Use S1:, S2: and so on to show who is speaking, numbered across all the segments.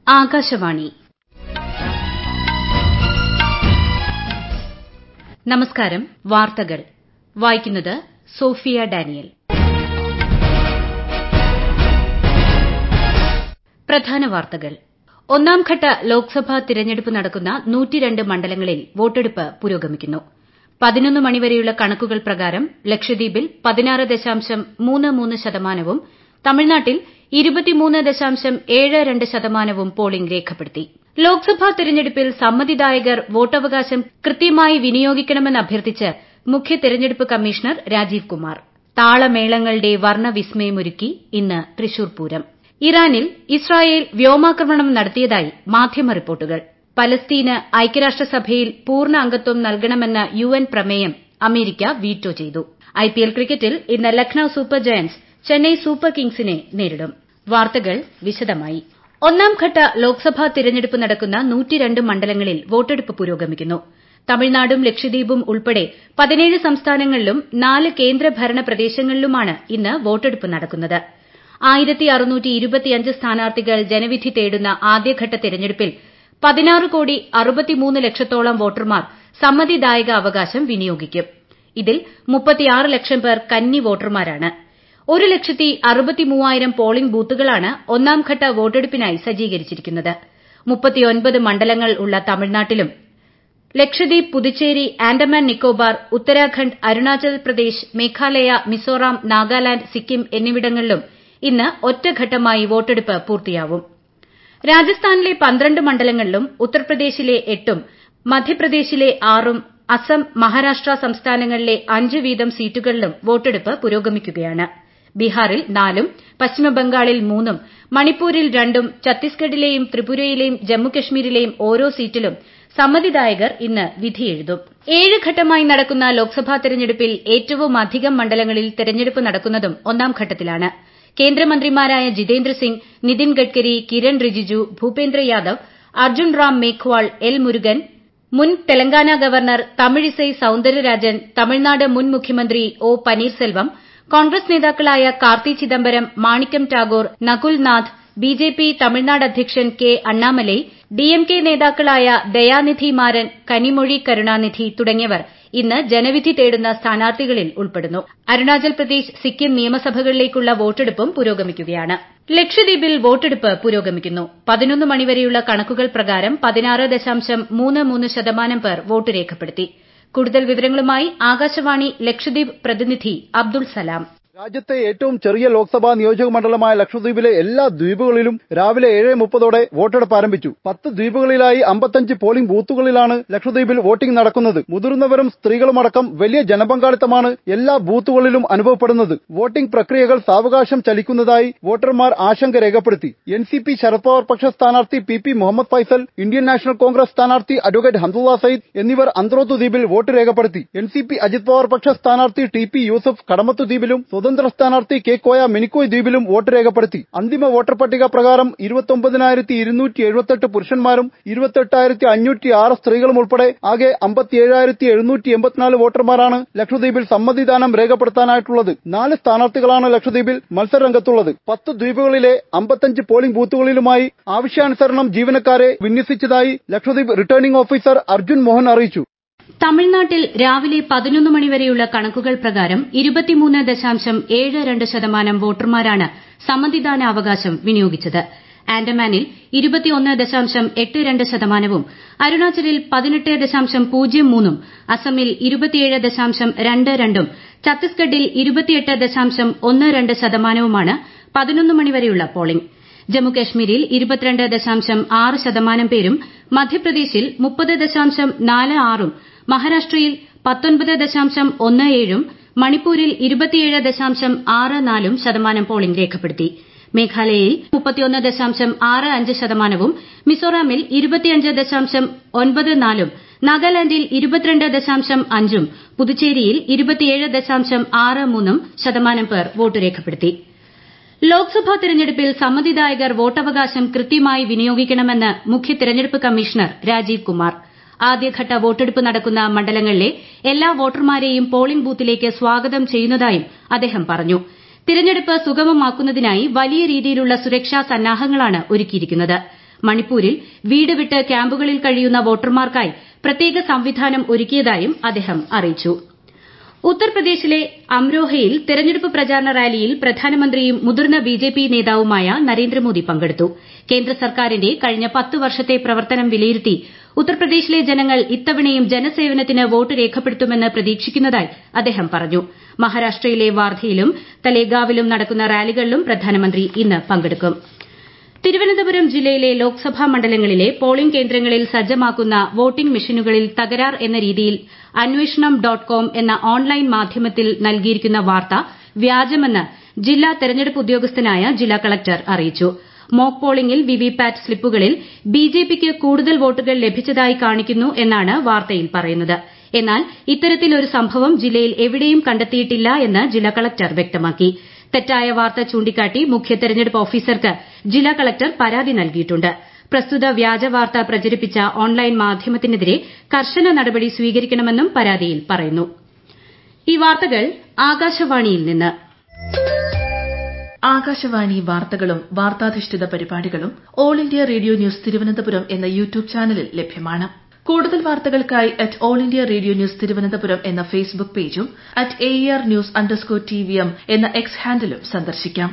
S1: ആകാശവാണി നമസ്കാരം വാർത്തകൾ വായിക്കുന്നത് സോഫിയ ഡാനിയൽ പ്രധാന വാർത്തകൾ ഒന്നാംഘട്ട ലോക്സഭാ തിരഞ്ഞെടുപ്പ് നടക്കുന്ന മണ്ഡലങ്ങളിൽ വോട്ടെടുപ്പ് പുരോഗമിക്കുന്നു പതിനൊന്ന് മണിവരെയുള്ള കണക്കുകൾ പ്രകാരം ലക്ഷദ്വീപിൽ പതിനാറ് ദശാംശം മൂന്ന് മൂന്ന് ശതമാനവും തമിഴ്നാട്ടിൽ ഇരുപത്തിമൂന്ന് ദശാംശം ഏഴ് രണ്ട് ശതമാനവും പോളിംഗ് രേഖപ്പെടുത്തി ലോക്സഭാ തെരഞ്ഞെടുപ്പിൽ സമ്മതിദായകർ വോട്ടവകാശം കൃത്യമായി വിനിയോഗിക്കണമെന്ന് അഭ്യർത്ഥിച്ച് മുഖ്യ തെരഞ്ഞെടുപ്പ് കമ്മീഷണർ രാജീവ് കുമാർ താളമേളങ്ങളുടെ വർണ്ണവിസ്മയമൊരുക്കി ഇന്ന് തൃശൂർ പൂരം ഇറാനിൽ ഇസ്രായേൽ വ്യോമാക്രമണം നടത്തിയതായി മാധ്യമ റിപ്പോർട്ടുകൾ പലസ്തീന് ഐക്യരാഷ്ട്രസഭയിൽ പൂർണ്ണ അംഗത്വം നൽകണമെന്ന യുഎൻ പ്രമേയം അമേരിക്ക വീറ്റോ ചെയ്തു ഐപിഎൽ ക്രിക്കറ്റിൽ ഇന്ന് Lucknow super giants Chennai super കിങ്സിനെ നേരിടും വാർത്തകൾ വിശദമായി ഒന്നാംഘട്ട ലോക്സഭാ തിരഞ്ഞെടുപ്പ് നടക്കുന്ന മണ്ഡലങ്ങളിൽ വോട്ടെടുപ്പ് പുരോഗമിക്കുന്നു തമിഴ്നാടും ലക്ഷദ്വീപും ഉൾപ്പെടെ പതിനേഴ് സംസ്ഥാനങ്ങളിലും നാല് കേന്ദ്രഭരണ പ്രദേശങ്ങളിലുമാണ് ഇന്ന് വോട്ടെടുപ്പ് നടക്കുന്നത് സ്ഥാനാർത്ഥികൾ ജനവിധി തേടുന്ന ആദ്യഘട്ട തെരഞ്ഞെടുപ്പിൽ പതിനാറ് കോടി അറുപത്തിമൂന്ന് ലക്ഷത്തോളം വോട്ടർമാർ സമ്മതിദായക അവകാശം വിനിയോഗിക്കും ഇതിൽ മുപ്പത്തിയാറ് ലക്ഷം പേർ കന്നി വോട്ടർമാരാണ് ഒരു ലക്ഷത്തി അറുപത്തിമൂവായിരം പോളിംഗ് ബൂത്തുകളാണ് ഒന്നാംഘട്ട വോട്ടെടുപ്പിനായി സജ്ജീകരിച്ചിരിക്കുന്നത് മുപ്പത്തിയൊൻപത് മണ്ഡലങ്ങൾ ഉള്ള തമിഴ്നാട്ടിലും ലക്ഷദ്വീപ് പുതുച്ചേരി ആൻഡമാൻ നിക്കോബാർ ഉത്തരാഖണ്ഡ് അരുണാചൽ പ്രദേശ് മേഘാലയ മിസോറാം നാഗാലാന്റ് സിക്കിം എന്നിവിടങ്ങളിലും ഇന്ന് ഒറ്റഘട്ടമായി വോട്ടെടുപ്പ് പൂർത്തിയാവും രാജസ്ഥാനിലെ പന്ത്രണ്ട് മണ്ഡലങ്ങളിലും ഉത്തർപ്രദേശിലെ എട്ടും മധ്യപ്രദേശിലെ ആറും അസം മഹാരാഷ്ട്ര സംസ്ഥാനങ്ങളിലെ അഞ്ച് വീതം സീറ്റുകളിലും വോട്ടെടുപ്പ് പുരോഗമിക്കുകയാണ് ബീഹാറിൽ നാലും പശ്ചിമബംഗാളിൽ മൂന്നും മണിപ്പൂരിൽ രണ്ടും ഛത്തീസ്ഗഡിലെയും ത്രിപുരയിലെയും ജമ്മുകശ്മീരിലെയും ഓരോ സീറ്റിലും സമ്മതിദായകർ ഇന്ന് വിധിയെഴുതും ഏഴ് ഘട്ടമായി നടക്കുന്ന ലോക്സഭാ തെരഞ്ഞെടുപ്പിൽ ഏറ്റവുമധികം മണ്ഡലങ്ങളിൽ തെരഞ്ഞെടുപ്പ് നടക്കുന്നതും ഒന്നാം ഘട്ടത്തിലാണ് കേന്ദ്രമന്ത്രിമാരായ ജിതേന്ദ്ര സിംഗ് നിതിൻ ഗഡ്കരി കിരൺ റിജിജു ഭൂപേന്ദ്ര യാദവ് അർജുൻ റാം മേഘ്വാൾ എൽ മുരുകൻ മുൻ തെലങ്കാന ഗവർണർ തമിഴിസൈ സൌന്ദരരാജൻ തമിഴ്നാട് മുൻ മുഖ്യമന്ത്രി ഒ പനീർസെൽവം കോൺഗ്രസ് നേതാക്കളായ കാർത്തി ചിദംബരം മാണിക്കം ടാഗോർ നകുൽ നാഥ് ബിജെപി തമിഴ്നാട് അധ്യക്ഷൻ കെ അണ്ണാമലൈ ഡിഎംകെ നേതാക്കളായ ദയാനിധി മാരൻ കനിമൊഴി കരുണാനിധി തുടങ്ങിയവർ ഇന്ന് ജനവിധി തേടുന്ന സ്ഥാനാർത്ഥികളിൽ ഉൾപ്പെടുന്നു അരുണാചൽ പ്രദേശ് സിക്കിം നിയമസഭകളിലേക്കുള്ള വോട്ടെടുപ്പും പുരോഗമിക്കുകയാണ് ലക്ഷദ്വീപിൽ വോട്ടെടുപ്പ് പുരോഗമിക്കുന്നു പതിനൊന്ന് മണിവരെയുള്ള കണക്കുകൾ പ്രകാരം പതിനാറ് ദശാംശം മൂന്ന് മൂന്ന് ശതമാനം പേർ വോട്ട് രേഖപ്പെടുത്തി കൂടുതൽ വിവരങ്ങളുമായി ആകാശവാണി ലക്ഷദ്വീപ് പ്രതിനിധി അബ്ദുൾ സലാം
S2: രാജ്യത്തെ ഏറ്റവും ചെറിയ ലോക്സഭാ നിയോജക മണ്ഡലമായ ലക്ഷദ്വീപിലെ എല്ലാ ദ്വീപുകളിലും രാവിലെ ഏഴ് മുപ്പതോടെ വോട്ടെടുപ്പ് ആരംഭിച്ചു പത്ത് ദ്വീപുകളിലായി അമ്പത്തഞ്ച് പോളിംഗ് ബൂത്തുകളിലാണ് ലക്ഷദ്വീപിൽ വോട്ടിംഗ് നടക്കുന്നത് മുതിർന്നവരും സ്ത്രീകളുമടക്കം വലിയ ജനപങ്കാളിത്തമാണ് എല്ലാ ബൂത്തുകളിലും അനുഭവപ്പെടുന്നത് വോട്ടിംഗ് പ്രക്രിയകൾ സാവകാശം ചലിക്കുന്നതായി വോട്ടർമാർ ആശങ്ക രേഖപ്പെടുത്തി N C P Sharad Pawar പക്ഷ സ്ഥാനാർത്ഥി P P Muhammad Faisal Indian national Congress സ്ഥാനാർത്ഥി അഡ്വക്കേറ്റ് ഹംദുള്ള സയ്യിദ് എന്നിവർ അന്ത്രോത്ത് ദ്വീപിൽ വോട്ട് രേഖപ്പെടുത്തി N C P Ajit Pawar പക്ഷ സ്ഥാനാർത്ഥി ടി പി യൂസഫ് കടമത്ത് ദ്വീപിലും സ്വതന്ത്ര സ്ഥാനാർത്ഥി കെ കോയ മിനിക്കോയ് ദ്വീപിലും വോട്ട് രേഖപ്പെടുത്തി അന്തിമ വോട്ടർ പട്ടിക പ്രകാരം ഇരുപത്തൊമ്പതിനായിരത്തി ഇരുന്നൂറ്റി എഴുപത്തെട്ട് പുരുഷന്മാരും ഇരുപത്തെട്ടായിരത്തി അഞ്ഞൂറ്റി ആറ് സ്ത്രീകളും ഉൾപ്പെടെ ആകെ അമ്പത്തിയേഴായിരത്തി എഴുന്നൂറ്റി എൺപത്തിനാല് വോട്ടർമാരാണ് ലക്ഷദ്വീപിൽ സമ്മതിദാനം രേഖപ്പെടുത്താനായിട്ടുള്ളത് നാല് സ്ഥാനാർത്ഥികളാണ് ലക്ഷദ്വീപിൽ മത്സരരംഗത്തുള്ളത് പത്ത് ദ്വീപുകളിലെ അമ്പത്തഞ്ച് പോളിംഗ് ബൂത്തുകളിലുമായി ആവശ്യാനുസരണം ജീവനക്കാരെ വിന്യസിച്ചതായി ലക്ഷദ്വീപ് റിട്ടേണിംഗ് ഓഫീസർ അർജുൻ മോഹൻ അറിയിച്ചു
S1: തമിഴ്നാട്ടിൽ രാവിലെ പതിനൊന്ന് മണിവരെയുള്ള കണക്കുകൾ പ്രകാരം ഇരുപത്തിമൂന്ന് ദശാംശം ഏഴ് രണ്ട് ശതമാനം വോട്ടർമാരാണ് സമ്മതിദാനാവകാശം വിനിയോഗിച്ചത് ആൻഡമാനിൽ ഇരുപത്തിയൊന്ന് ദശാംശം എട്ട് രണ്ട് ശതമാനവും അരുണാചലിൽ പതിനെട്ട് ദശാംശം പൂജ്യം മൂന്നും അസമിൽ ഇരുപത്തിയേഴ് ദശാംശം രണ്ട് രണ്ടും ഛത്തീസ്ഗഡിൽ ഇരുപത്തിയെട്ട് ദശാംശം ഒന്ന് രണ്ട് ശതമാനവുമാണ് പതിനൊന്ന് മണിവരെയുള്ള പോളിംഗ് ജമ്മുകശ്മീരിൽ ഇരുപത്തിരണ്ട് ദശാംശം ആറ് ശതമാനം പേരും മധ്യപ്രദേശിൽ മുപ്പത് ദശാംശം നാല് ആറും മഹാരാഷ്ട്രയിൽ പത്തൊൻപത് ദശാംശം ഒന്ന് ഏഴും മണിപ്പൂരിൽ ഇരുപത്തിയേഴ് ദശാംശം ആറ് നാലും ശതമാനം പോളിംഗ് രേഖപ്പെടുത്തി മേഘാലയയിൽ മുപ്പത്തിയൊന്ന് ദശാംശം ആറ് അഞ്ച് ശതമാനവും മിസോറാമിൽ ഇരുപത്തിയഞ്ച് ദശാംശം ഒൻപത് നാലും നാഗാലാന്റിൽ ഇരുപത്തിരണ്ട് ദശാംശം അഞ്ചും പുതുച്ചേരിയിൽ ഇരുപത്തിയേഴ് ദശാംശം ആറ് മൂന്നും ശതമാനം പേർ വോട്ട് രേഖപ്പെടുത്തി ലോക്സഭാ തെരഞ്ഞെടുപ്പിൽ സമ്മതിദായകർ വോട്ടവകാശം കൃത്യമായി വിനിയോഗിക്കണമെന്ന് മുഖ്യ തെരഞ്ഞെടുപ്പ് കമ്മീഷണർ രാജീവ് കുമാർ ആദ്യഘട്ട വോട്ടെടുപ്പ് നടക്കുന്ന മണ്ഡലങ്ങളിലെ എല്ലാ വോട്ടർമാരെയും പോളിംഗ് ബൂത്തിലേക്ക് സ്വാഗതം ചെയ്യുന്നതായും അദ്ദേഹം പറഞ്ഞു തിരഞ്ഞെടുപ്പ് സുഗമമാക്കുന്നതിനായി വലിയ രീതിയിലുള്ള സുരക്ഷാ സന്നാഹങ്ങളാണ് ഒരുക്കിയിരിക്കുന്നത് മണിപ്പൂരിൽ വീട് വിട്ട് ക്യാമ്പുകളിൽ കഴിയുന്ന വോട്ടർമാർക്കായി പ്രത്യേക സംവിധാനം ഒരുക്കിയതായും അദ്ദേഹം അറിയിച്ചു ഉത്തർപ്രദേശിലെ അംരോഹയിൽ തെരഞ്ഞെടുപ്പ് പ്രചാരണ റാലിയിൽ പ്രധാനമന്ത്രിയും മുതിർന്ന ബിജെപി നേതാവുമായ നരേന്ദ്രമോദി പങ്കെടുത്തു കേന്ദ്ര സർക്കാരിന്റെ കഴിഞ്ഞ പത്ത് വർഷത്തെ പ്രവർത്തനം വിലയിരുത്തി ഉത്തർപ്രദേശിലെ ജനങ്ങൾ ഇത്തവണയും ജനസേവനത്തിന് വോട്ട് രേഖപ്പെടുത്തുമെന്ന് പ്രതീക്ഷിക്കുന്നതായി അദ്ദേഹം പറഞ്ഞു മഹാരാഷ്ട്രയിലെ വാർധയിലും തലേഗാവിലും നടക്കുന്ന റാലികളിലും പ്രധാനമന്ത്രി ഇന്ന് പങ്കെടുക്കും തിരുവനന്തപുരം ജില്ലയിലെ ലോക്സഭാ മണ്ഡലങ്ങളിലെ പോളിംഗ് കേന്ദ്രങ്ങളിൽ സജ്ജമാക്കുന്ന വോട്ടിംഗ് മെഷീനുകളിൽ തകരാർ എന്ന രീതിയിൽ അന്വേഷണം ഡോട്ട് കോം എന്ന ഓൺലൈൻ മാധ്യമത്തിൽ നൽകിയിരിക്കുന്ന വാർത്ത വ്യാജമെന്ന് ജില്ലാ തെരഞ്ഞെടുപ്പ് ഉദ്യോഗസ്ഥനായ ജില്ലാ കളക്ടർ അറിയിച്ചു മോക്ക് പോളിംഗിൽ വിവിപാറ്റ് സ്ലിപ്പുകളിൽ ബിജെപിക്ക് കൂടുതൽ വോട്ടുകൾ ലഭിച്ചതായി കാണിക്കുന്നു എന്നാണ് വാർത്തയിൽ പറയുന്നത് എന്നാൽ ഇത്തരത്തിലൊരു സംഭവം ജില്ലയിൽ എവിടെയും കണ്ടെത്തിയിട്ടില്ല എന്ന് ജില്ലാ കളക്ടർ വ്യക്തമാക്കി തെറ്റായ വാർത്ത ചൂണ്ടിക്കാട്ടി മുഖ്യ തെരഞ്ഞെടുപ്പ് ഓഫീസർക്ക് ജില്ലാ കളക്ടർ പരാതി നൽകിയിട്ടുണ്ട് പ്രസ്തുത വ്യാജ വാർത്ത പ്രചരിപ്പിച്ച ഓൺലൈൻ മാധ്യമത്തിനെതിരെ കർശന നടപടി സ്വീകരിക്കണമെന്നും പരാതിയിൽ പറയുന്നു ഈ വാർത്തകൾ ആകാശവാണിയിൽ നിന്ന്
S3: ആകാശവാണി വാർത്തകളും വാർത്താധിഷ്ഠിത പരിപാടികളും all India radio news Thiruvananthapuram എന്ന യൂട്യൂബ് ചാനലിൽ ലഭ്യമാണ് കൂടുതൽ വാർത്തകൾക്കായി at all India radio news Thiruvananthapuram എന്ന ഫേസ്ബുക്ക് പേജും at A R news underscore T V M എന്ന എക്സ് ഹാൻഡിലും സന്ദർശിക്കാം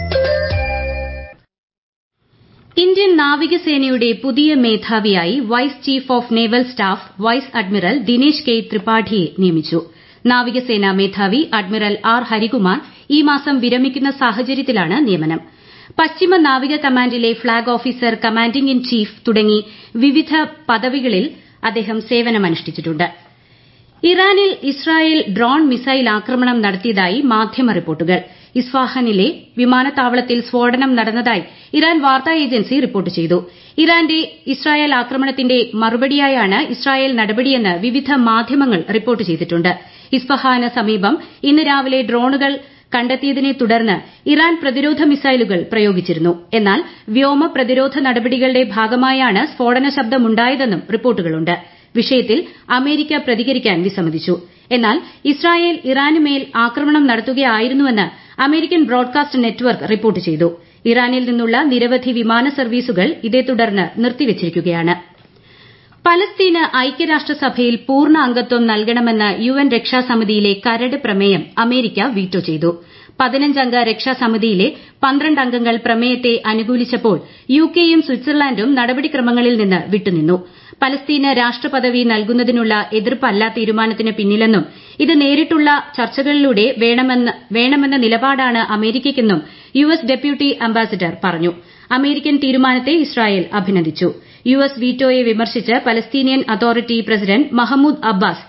S1: ഇന്ത്യൻ നാവികസേനയുടെ പുതിയ മേധാവിയായി vice chief of naval staff vice admiral Dinesh K ത്രിപാഠിയെ നിയമിച്ചു നാവികസേനാ മേധാവി അഡ്മിറൽ ആർ ഹരികുമാർ ഈ മാസം വിരമിക്കുന്ന സാഹചര്യത്തിലാണ് നിയമനം പശ്ചിമ നാവിക കമാൻഡിലെ flag officer commanding in chief തുടങ്ങി വിവിധ പദവികളിൽ അദ്ദേഹം സേവനമനുഷ്ഠിച്ചിട്ടുണ്ട് ഇറാനിൽ ഇസ്രായേൽ ഡ്രോൺ മിസൈൽ ആക്രമണം നടത്തിയതായി മാധ്യമ റിപ്പോർട്ടുകൾ ഇസ്ഫാഹാനിലെ വിമാനത്താവളത്തിൽ സ്ഫോടനം നടന്നതായി ഇറാൻ വാർത്താ ഏജൻസി റിപ്പോർട്ട് ചെയ്തു ഇറാന്റെ ഇസ്രായേൽ ആക്രമണത്തിന്റെ മറുപടിയായാണ് ഇസ്രായേൽ നടപടിയെന്ന് വിവിധ മാധ്യമങ്ങൾ റിപ്പോർട്ട് ചെയ്തിട്ടുണ്ട് ഇസ്ഫഹാന് സമീപം ഇന്ന് രാവിലെ ഡ്രോണുകൾ കണ്ടെത്തിയതിനെ തുടർന്ന് ഇറാൻ പ്രതിരോധ മിസൈലുകൾ പ്രയോഗിച്ചിരുന്നു എന്നാൽ വ്യോമ പ്രതിരോധ നടപടികളുടെ ഭാഗമായാണ് സ്ഫോടന ശബ്ദമുണ്ടായതെന്നും റിപ്പോർട്ടുകളുണ്ട് വിഷയത്തിൽ അമേരിക്ക പ്രതികരിക്കാൻ വിസമ്മതിച്ചു എന്നാൽ ഇസ്രായേൽ ഇറാനുമേൽ ആക്രമണം നടത്തുകയായിരുന്നുവെന്ന് അമേരിക്കൻ ബ്രോഡ്കാസ്റ്റ് നെറ്റ്വർക്ക് റിപ്പോർട്ട് ചെയ്തു ഇറാനിൽ നിന്നുള്ള നിരവധി വിമാന സർവീസുകൾ ഇതേ തുടർന്ന് നിർത്തിവച്ചിരിക്കുകയാണ് പലസ്തീന് ഐക്യരാഷ്ട്രസഭയിൽ പൂർണ്ണ അംഗത്വം നൽകണമെന്ന യു എൻ രക്ഷാസമിതിയിലെ കരട് പ്രമേയം അമേരിക്ക വീറ്റോ ചെയ്തു പതിനഞ്ചംഗ രക്ഷാസമിതിയിലെ പന്ത്രണ്ട് അംഗങ്ങൾ പ്രമേയത്തെ അനുകൂലിച്ചപ്പോൾ യുകെയും സ്വിറ്റ്സർലാൻഡും നടപടിക്രമങ്ങളിൽ നിന്ന് വിട്ടുനിന്നു പലസ്തീന് രാഷ്ട്രപദവി നൽകുന്നതിനുള്ള എതിർപ്പല്ല തീരുമാനത്തിന് പിന്നിലെന്നും ഇത് നേരിട്ടുള്ള ചർച്ചകളിലൂടെ വേണമെന്ന നിലപാടാണ് അമേരിക്കയ്ക്കെന്നും യു എസ് ഡെപ്യൂട്ടി അംബാസിഡർ പറഞ്ഞു അമേരിക്കൻ തീരുമാനത്തെ ഇസ്രായേൽ അഭിനന്ദിച്ചു യു എസ് വീറ്റോയെ വിമർശിച്ച് Palestinian authority president Mahmoud Abbas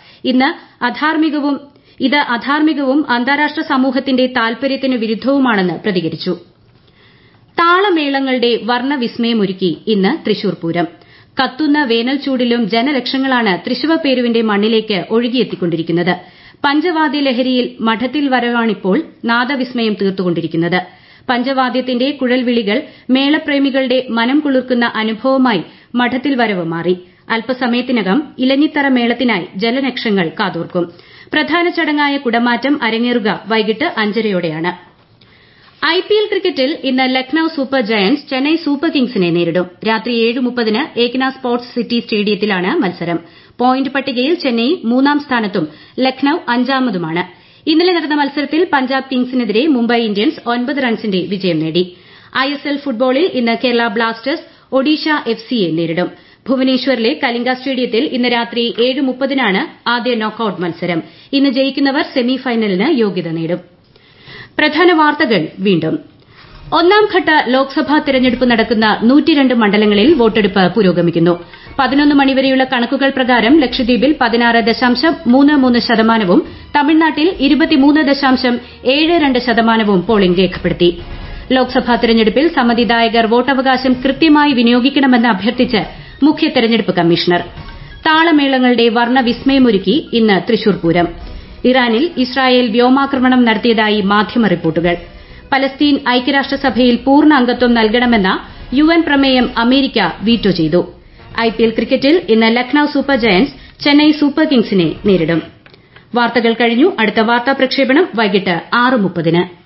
S1: ഇത് അധാർമികവും അന്താരാഷ്ട്ര സമൂഹത്തിന്റെ താൽപര്യത്തിന് വിരുദ്ധവുമാണെന്ന് പ്രതികരിച്ചു താളമേളങ്ങളുടെ വർണ്ണവിസ്മയമൊരുക്കി ഇന്ന് തൃശൂർ പൂരം കത്തുന്ന വേനൽച്ചൂടിലും ജനലക്ഷങ്ങളാണ് തൃശിവപേരുവിന്റെ മണ്ണിലേക്ക് ഒഴുകിയെത്തിക്കൊണ്ടിരിക്കുന്നത് പഞ്ചവാദ്യ ലഹരിയിൽ മഠത്തിൽ വരവാണിപ്പോൾ നാദവിസ്മയം തീർത്തുകൊണ്ടിരിക്കുന്നത് പഞ്ചവാദ്യത്തിന്റെ കുഴൽവിളികൾ മേളപ്രേമികളുടെ മനം കുളിർക്കുന്ന അനുഭവമായി മഠത്തിൽ വരവ് മാറി അല്പസമയത്തിനകം ഇലഞ്ഞിത്തറ മേളത്തിനായി ജനലക്ഷങ്ങൾ കാതോർക്കും പ്രധാന ചടങ്ങായ കുടമാറ്റം അരങ്ങേറുക വൈകിട്ട് അഞ്ചരയോടെയാണ് ഐപിഎൽ ക്രിക്കറ്റിൽ ഇന്ന് Lucknow super giants Chennai super കിങ്സിനെ നേരിടും രാത്രി ഏഴ് മുപ്പതിന് ഏകന സ്പോർട്സ് സിറ്റി സ്റ്റേഡിയത്തിലാണ് മത്സരം പോയിന്റ് പട്ടികയിൽ ചെന്നൈ മൂന്നാം സ്ഥാനത്തും ലക്നൌ അഞ്ചാമതുമാണ് ഇന്നലെ നടന്ന മത്സരത്തിൽ പഞ്ചാബ് കിങ്സിനെതിരെ മുംബൈ ഇന്ത്യൻസ് ഒൻപത് റൺസിന്റെ വിജയം നേടി ഐഎസ്എൽ ഫുട്ബോളിൽ ഇന്ന് കേരള ബ്ലാസ്റ്റേഴ്സ് ഒഡീഷ എഫ് സിയെ നേരിടും ഭുവനേശ്വറിലെ കലിംഗ സ്റ്റേഡിയത്തിൽ ഇന്ന് രാത്രി ഏഴ് മുപ്പതിനാണ് ആദ്യ നോക്കൌട്ട് മത്സരം ഇന്ന് ജയിക്കുന്നവർ സെമി ഫൈനലിന് യോഗ്യത നേടും പ്രധാന വാർത്തകൾ വീണ്ടും ഒന്നാംഘട്ട ലോക്സഭാ തെരഞ്ഞെടുപ്പ് നടക്കുന്ന മണ്ഡലങ്ങളിൽ വോട്ടെടുപ്പ് പുരോഗമിക്കുന്നു പതിനൊന്ന് മണിവരെയുള്ള കണക്കുകൾ പ്രകാരം ലക്ഷദ്വീപിൽ പതിനാറ് ദശാംശം മൂന്ന് മൂന്ന് ശതമാനവും തമിഴ്നാട്ടിൽ ഇരുപത്തിമൂന്ന് ദശാംശം ഏഴ് രണ്ട് ശതമാനവും പോളിംഗ് രേഖപ്പെടുത്തി ലോക്സഭാ തെരഞ്ഞെടുപ്പിൽ സമ്മതിദായകർ വോട്ടവകാശം കൃത്യമായി വിനിയോഗിക്കണമെന്ന് അഭ്യർത്ഥിച്ച് മുഖ്യ തെരഞ്ഞെടുപ്പ് കമ്മീഷണർ താളമേളങ്ങളുടെ വർണ്ണവിസ്മയമൊരുക്കി ഇന്ന് തൃശൂർ പൂരം ഇറാനിൽ ഇസ്രായേൽ വ്യോമാക്രമണം നടത്തിയതായി മാധ്യമ റിപ്പോർട്ടുകൾ പലസ്തീൻ ഐക്യരാഷ്ട്രസഭയിൽ പൂർണ്ണ അംഗത്വം നൽകണമെന്ന യു എൻ പ്രമേയം അമേരിക്ക വീറ്റോ ചെയ്തു ഐപിഎൽ ക്രിക്കറ്റിൽ ഇന്ന് Lucknow super giants Chennai super കിങ്സിനെ നേരിടും വാർത്തകൾ കഴിഞ്ഞു അടുത്ത വാർത്താ പ്രക്ഷേപണം വൈകിട്ട് ആറ് മുപ്പതിന്